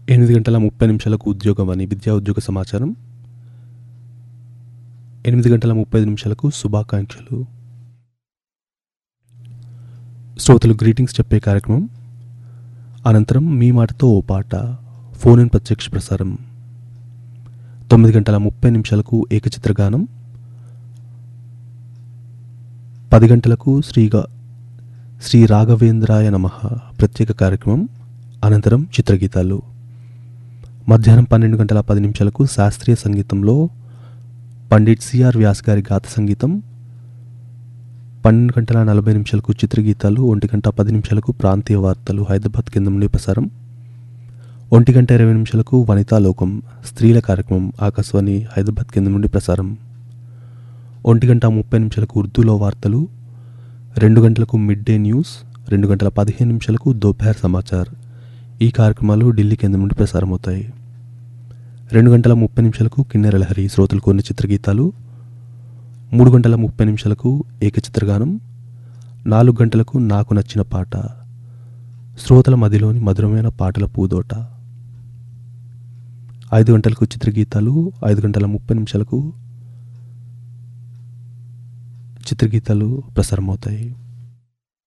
ఎనిమిది గంటల ముప్పై నిమిషాలకు ఉద్యోగం అని విద్యా ఉద్యోగ సమాచారం ఎనిమిది గంటల ముప్పై ఐదు నిమిషాలకు శుభాకాంక్షలు శ్రోతలు గ్రీటింగ్స్ చెప్పే కార్యక్రమం అనంతరం మీ మాటతో ఓ పాట ఫోన్ ఇన్ ప్రత్యక్ష ప్రసారం తొమ్మిది గంటల ముప్పై నిమిషాలకు ఏకచిత్రగానం పది గంటలకు శ్రీగా శ్రీ రాఘవేంద్రాయ నమ ప్రత్యేక కార్యక్రమం అనంతరం చిత్రగీతాలు మధ్యాహ్నం పన్నెండు గంటల పది నిమిషాలకు శాస్త్రీయ సంగీతంలో పండిట్ సిఆర్ వ్యాస్ గారి గాత సంగీతం పన్నెండు గంటల నలభై నిమిషాలకు చిత్రగీతాలు ఒంటి గంట పది నిమిషాలకు ప్రాంతీయ వార్తలు హైదరాబాద్ కేంద్రం నుండి ప్రసారం ఒంటి గంట ఇరవై నిమిషాలకు వనితా లోకం స్త్రీల కార్యక్రమం ఆకాశవాణి హైదరాబాద్ కేంద్రం నుండి ప్రసారం ఒంటి గంట ముప్పై నిమిషాలకు ఉర్దూలో వార్తలు రెండు గంటలకు మిడ్ డే న్యూస్ రెండు గంటల పదిహేను నిమిషాలకు దోపహర్ సమాచార్ ఈ కార్యక్రమాలు ఢిల్లీ కేంద్రం నుండి ప్రసారం అవుతాయి రెండు గంటల ముప్పై నిమిషాలకు కిన్నెర లహరి శ్రోతలు కొన్ని చిత్రగీతాలు మూడు గంటల ముప్పై నిమిషాలకు ఏకచిత్రగానం నాలుగు గంటలకు నాకు నచ్చిన పాట శ్రోతల మదిలోని మధురమైన పాటల పూదోట ఐదు గంటలకు చిత్రగీతాలు ఐదు గంటల ముప్పై నిమిషాలకు చిత్రగీతాలు ప్రసారం అవుతాయి